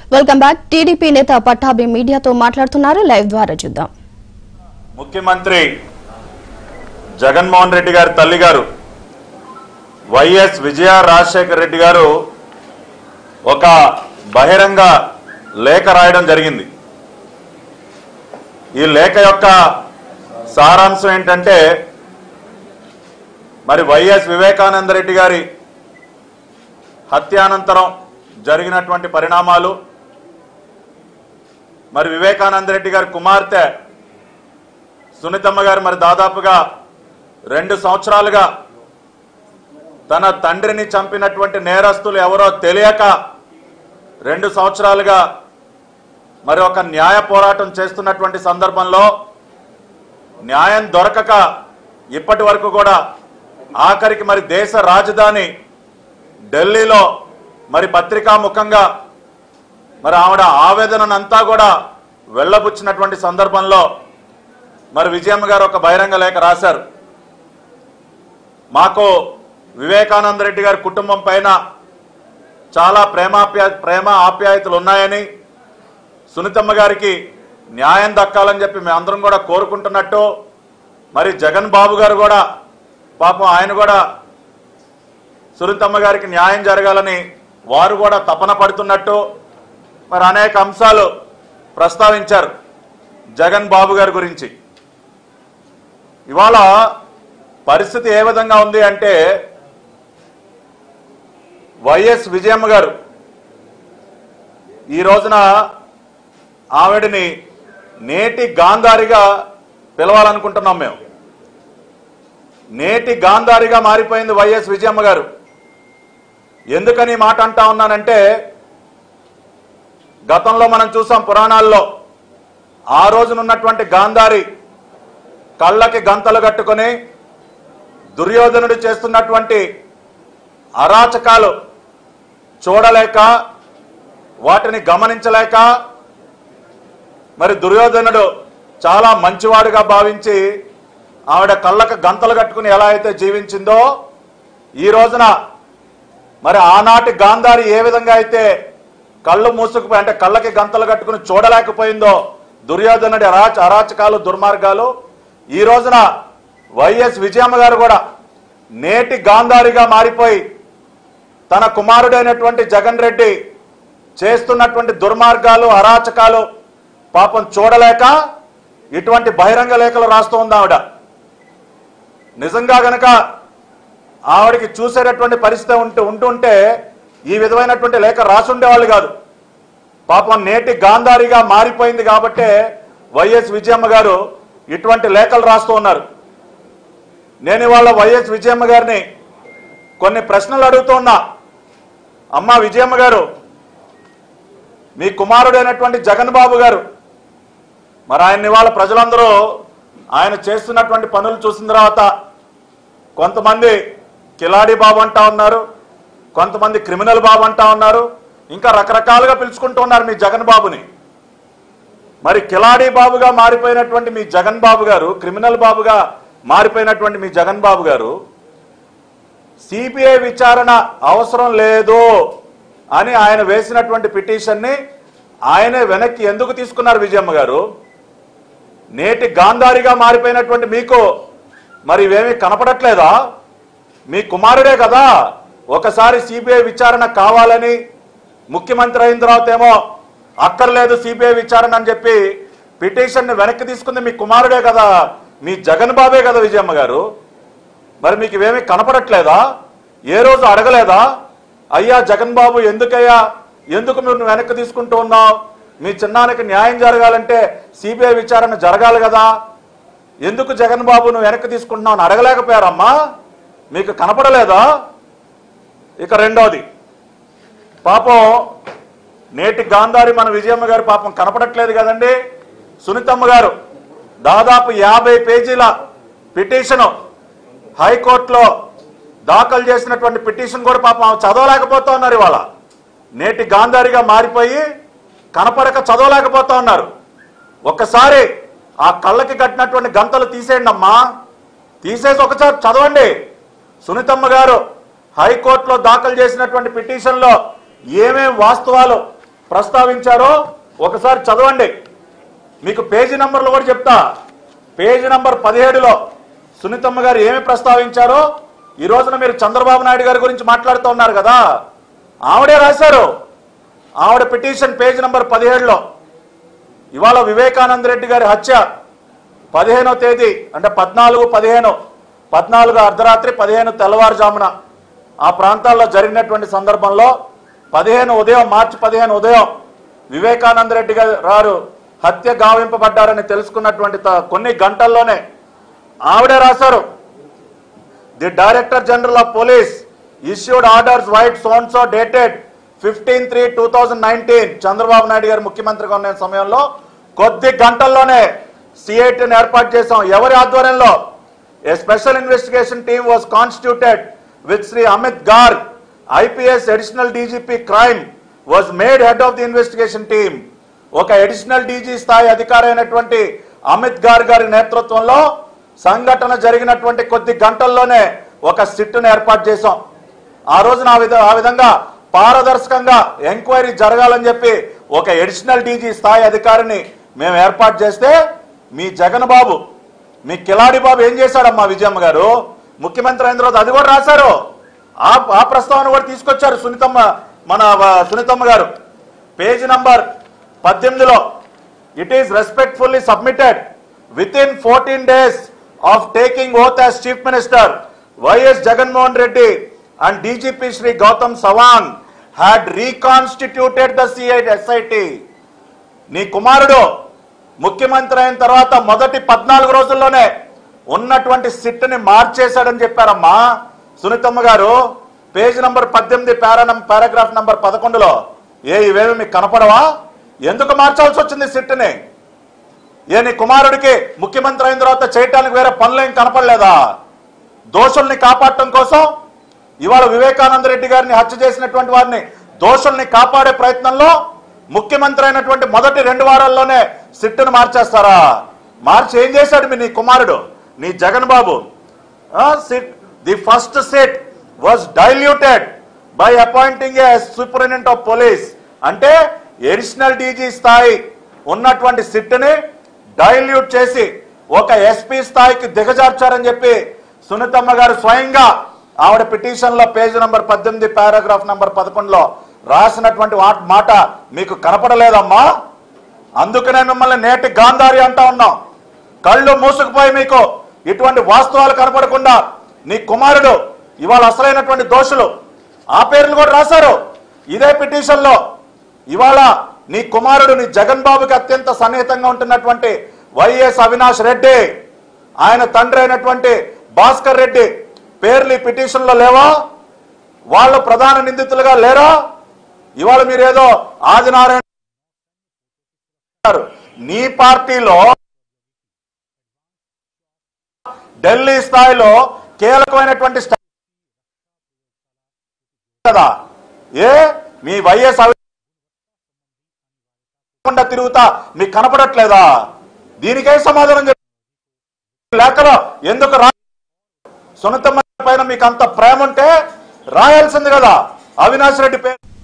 welcome back TDP నేత పట్టాభి మీడియాతో మాట్లాడుతున్నారు లైవ్ ద్వారా చూద్దాం ముఖ్యమంత్రి జగన్మోహన్ రెడ్డి గారి తల్లి గారు వైఎస్ విజయ రాజశేఖర రెడ్డి గారు ఒక బహిరంగ లేఖ రాయడం జరిగింది ఈ లేఖ యొక్క సారాంశం ఏంటంటే మరి వైఎస్ వివేకానంద రెడ్డి గారి హత్యానంతరం జరిగినటువంటి పరిణామాలు మరి వివేకానంద రెడ్డి గారి కుమార్తె సునీతమ్మ గారు మరి దాదాపుగా రెండు సంవత్సరాలుగా తన తండ్రిని చంపినటువంటి నేరస్తులు ఎవరో తెలియక రెండు సంవత్సరాలుగా మరి ఒక న్యాయ పోరాటం చేస్తున్నటువంటి సందర్భంలో న్యాయం దొరకక ఇప్పటి వరకు కూడా ఆఖరికి మరి దేశ రాజధాని ఢిల్లీలో మరి పత్రికా ముఖంగా మరి ఆవిడ ఆవేదనంతా కూడా వెళ్ళబుచ్చినటువంటి సందర్భంలో మరి విజయమ్మ గారు ఒక బహిరంగ లేఖ రాశారు మాకు వివేకానంద రెడ్డి గారి కుటుంబం పైన చాలా ప్రేమాప్యా ప్రేమ ఆప్యాయతలు ఉన్నాయని సునీతమ్మ గారికి న్యాయం దక్కాలని చెప్పి మేమందరం కూడా కోరుకుంటున్నట్టు మరి జగన్ బాబు గారు కూడా పాపం ఆయన కూడా సునీతమ్మ గారికి న్యాయం జరగాలని వారు కూడా తపన పడుతున్నట్టు మరి అనేక అంశాలు ప్రస్తావించారు జగన్ బాబు గారి గురించి ఇవాళ పరిస్థితి ఏ విధంగా ఉంది అంటే వైఎస్ విజయమ్మ గారు ఈ రోజున ఆవిడని నేటి గాంధారిగా పిలవాలనుకుంటున్నాం మేము నేటి గాంధారిగా మారిపోయింది వైఎస్ విజయమ్మ గారు ఎందుకని ఈ మాట అంటా ఉన్నానంటే గతంలో మనం చూసాం పురాణాల్లో ఆ రోజునున్నటువంటి గాంధారి కళ్ళకి గంతలు కట్టుకొని దుర్యోధనుడు చేస్తున్నటువంటి అరాచకాలు చూడలేక వాటిని గమనించలేక మరి దుర్యోధనుడు చాలా మంచివాడుగా భావించి ఆవిడ కళ్ళకు గంతలు కట్టుకుని ఎలా అయితే జీవించిందో ఈ రోజున మరి ఆనాటి గాంధారి ఏ విధంగా అయితే కళ్ళు మూసుకుపోయి అంటే కళ్ళకి గంతలు కట్టుకుని చూడలేకపోయిందో దుర్యోధనుడి అరాచ అరాచకాలు దుర్మార్గాలు ఈ రోజున వైఎస్ విజయమ్మ గారు కూడా నేటి గాంధారిగా మారిపోయి తన కుమారుడైనటువంటి జగన్ రెడ్డి చేస్తున్నటువంటి దుర్మార్గాలు అరాచకాలు పాపం చూడలేక ఇటువంటి బహిరంగ లేఖలు రాస్తూ ఉంది ఆవిడ నిజంగా గనక ఆవిడకి చూసేటటువంటి పరిస్థితి ఉంటూ ఉంటుంటే ఈ విధమైనటువంటి లేఖ రాసుండేవాళ్ళు కాదు పాపం నేటి గాంధారిగా మారిపోయింది కాబట్టే వైఎస్ విజయమ్మ గారు ఇటువంటి లేఖలు రాస్తూ ఉన్నారు నేను ఇవాళ వైఎస్ విజయమ్మ గారిని కొన్ని ప్రశ్నలు అడుగుతూ ఉన్నా అమ్మ విజయమ్మ గారు మీ కుమారుడైనటువంటి జగన్ బాబు గారు మరి ఆయన ఇవాళ ప్రజలందరూ ఆయన చేస్తున్నటువంటి పనులు చూసిన తర్వాత కొంతమంది కిలాడి బాబు అంటా ఉన్నారు కొంతమంది క్రిమినల్ బాబు అంటా ఉన్నారు ఇంకా రకరకాలుగా పిలుచుకుంటూ ఉన్నారు మీ జగన్ బాబుని మరి కిలాడి బాబుగా మారిపోయినటువంటి మీ జగన్ బాబు గారు క్రిమినల్ బాబుగా మారిపోయినటువంటి మీ జగన్ బాబు గారు సిబిఐ విచారణ అవసరం లేదు అని ఆయన వేసినటువంటి పిటిషన్ని ఆయనే వెనక్కి ఎందుకు తీసుకున్నారు విజయమ్మ గారు నేటి గాంధారిగా మారిపోయినటువంటి మీకు మరి ఇవేమీ కనపడట్లేదా మీ కుమారుడే కదా ఒకసారి సిబిఐ విచారణ కావాలని ముఖ్యమంత్రి అయిన తర్వాత ఏమో అక్కర్లేదు సిబిఐ విచారణ అని చెప్పి పిటిషన్ని వెనక్కి తీసుకుంది మీ కుమారుడే కదా మీ జగన్ బాబే కదా విజయమ్మ గారు మరి మీకు ఇవేమీ కనపడట్లేదా ఏ రోజు అడగలేదా అయ్యా జగన్ బాబు ఎందుకయ్యా ఎందుకు మీరు వెనక్కి తీసుకుంటూ ఉన్నావు మీ చిన్నానికి న్యాయం జరగాలంటే సిబిఐ విచారణ జరగాలి కదా ఎందుకు జగన్ బాబు నువ్వు వెనక్కి తీసుకుంటున్నావు అని అడగలేకపోయారమ్మా మీకు కనపడలేదా ఇక రెండోది పాపం నేటి గాంధారి మన విజయమ్మ గారు పాపం కనపడట్లేదు కదండి సునీతమ్మ గారు దాదాపు యాభై పేజీల పిటిషను హైకోర్టులో దాఖలు చేసినటువంటి పిటిషన్ కూడా పాపం ఆమె చదవలేకపోతా ఉన్నారు ఇవాళ నేటి గాంధారిగా మారిపోయి కనపడక చదవలేకపోతా ఉన్నారు ఒక్కసారి ఆ కళ్ళకి కట్టినటువంటి గంతలు తీసేయండి అమ్మా తీసేసి ఒకసారి చదవండి సునీతమ్మ గారు హైకోర్టులో దాఖలు చేసినటువంటి పిటిషన్లో ఏమేం వాస్తవాలు ప్రస్తావించారో ఒకసారి చదవండి మీకు పేజీ నంబర్లు కూడా చెప్తా పేజీ నంబర్ పదిహేడులో సునీతమ్మ గారు ఏమి ప్రస్తావించారో ఈ రోజున మీరు చంద్రబాబు నాయుడు గారి గురించి మాట్లాడుతూ ఉన్నారు కదా ఆవిడే రాశారు ఆవిడ పిటిషన్ పేజీ నంబర్ పదిహేడులో ఇవాళ వివేకానంద రెడ్డి గారి హత్య పదిహేనో తేదీ అంటే పద్నాలుగు పదిహేను పద్నాలుగు అర్ధరాత్రి పదిహేను తెల్లవారుజామున ఆ ప్రాంతాల్లో జరిగినటువంటి సందర్భంలో పదిహేను ఉదయం మార్చి పదిహేను ఉదయం వివేకానంద రెడ్డి గారు హత్య గావింపబడ్డారని తెలుసుకున్నటువంటి త- కొన్ని గంటల్లోనే ఆవిడే రాశారు the director general of police issued orders vide సోన్సో dated fifteen three two thousand nineteen Chandrababu Naidu garu ముఖ్యమంత్రిగా ఉన్న సమయంలో కొద్ది గంటల్లోనే సిఐటిని ఏర్పాటు చేశాం ఎవరి ఆధ్వర్యంలో a special investigation team was constituted with Shri Amit Garg IPS additional DGP crime was made head of the investigation team ఒక అడిషనల్ డీజీ స్థాయి అధికారి అయినటువంటి అమిత్ గార్ గారి నేతృత్వంలో సంఘటన జరిగినటువంటి కొద్ది గంటల్లోనే ఒక సిట్టును ఏర్పాటు చేశాం ఆ రోజున ఆ విధ ఆ విధంగా పారదర్శకంగా ఎంక్వైరీ జరగాలని చెప్పి ఒక అడిషనల్ డీజీ స్థాయి అధికారిని మేము ఏర్పాటు చేస్తే మీ జగన్ బాబు మీ కిలాడి బాబు ఏం చేశాడమ్మా విజయమ్మ గారు ముఖ్యమంత్రి అయిన తర్వాత అది కూడా రాశారు ఆ ఆ ప్రస్తావన కూడా తీసుకొచ్చారు సునీతమ్మ మన ఆ, సునీతమ్మ గారు పేజీ నంబర్ పద్దెనిమిదిలో it is respectfully submitted within fourteen days of taking oath as chief minister YS Jaganmohan Reddy and DGP Shri Gautam Sawang had reconstituted the CI SIT నీ కుమారుడు ముఖ్యమంత్రి అయిన తర్వాత మొదటి పద్నాలుగు రోజుల్లోనే ఉన్నటువంటి సిట్ని మార్చేశాడని చెప్పారమ్మా సునీతమ్మ గారు పేజ్ నంబర్ పద్దెనిమిది పారా పారాగ్రాఫ్ నంబర్ పదకొండులో ఏ ఇవేమి మీకు కనపడవా ఎందుకు మార్చాల్సి వచ్చింది సిట్ని ఏ నీ కుమారుడికి ముఖ్యమంత్రి అయిన తర్వాత చేయటానికి వేరే పనులేం కనపడలేదా దోషుల్ని కాపాడటం కోసం ఇవాళ వివేకానంద రెడ్డి గారిని హత్య చేసినటువంటి వారిని దోషుల్ని కాపాడే ప్రయత్నంలో ముఖ్యమంత్రి అయినటువంటి మొదటి రెండు వారాల్లోనే సిట్టును మార్చేస్తారా మార్చి ఏం చేశాడు మీ నీ కుమారుడు నీ Jagan Babu SIT the first SIT was diluted by appointing a superintendent of police అంటే ఎడిషనల్ డీజీ స్థాయి ఉన్నటువంటి సిట్ని డైల్యూట్ చేసి ఒక ఎస్పీ స్థాయికి దిగజార్చారని చెప్పి సునీతమ్మ గారు స్వయంగా ఆవిడ పిటిషన్ లో పేజ్ నంబర్ పద్దెనిమిది పారాగ్రాఫ్ నంబర్ పదకొండులో రాసినటువంటి వా- మాట మీకు కనపడలేదమ్మా అందుకనే మిమ్మల్ని నేటి గాంధారి అంటా ఉన్నాం కళ్ళు మూసుకుపోయి మీకు ఇటువంటి వాస్తవాలు కనపడకుండా నీ కుమారుడు ఇవాళ అసలైనటువంటి దోషులు ఆ పేర్లు కూడా రాశారు ఇదే పిటిషన్ లో ఇవాళ నీ కుమారుడు నీ జగన్ బాబుకి అత్యంత సన్నిహితంగా ఉంటున్నటువంటి వైఎస్ అవినాష్ రెడ్డి ఆయన తండ్రి అయినటువంటి భాస్కర్ రెడ్డి పేర్లు ఈ పిటిషన్ లో లేవా వాళ్ళు ప్రధాన నిందితులుగా లేరా ఇవాళ మీరేదో ఆదినారాయణ గారు, నీ పార్టీలో ఢిల్లీ స్థాయిలో కీలకమైనటువంటి స్టా- కదా ఏ మీ వైఎస్ అవి- కాకుండా తిరుగుతా మీకు కనపడట్లేదా దీనికే సమాధానం చెప్పి లేఖలో ఎందుకు రా సునీతమ్మ పైన మీకు అంత ప్రేమ ఉంటే రాయాల్సింది కదా అవినాష్ రెడ్డి పేరు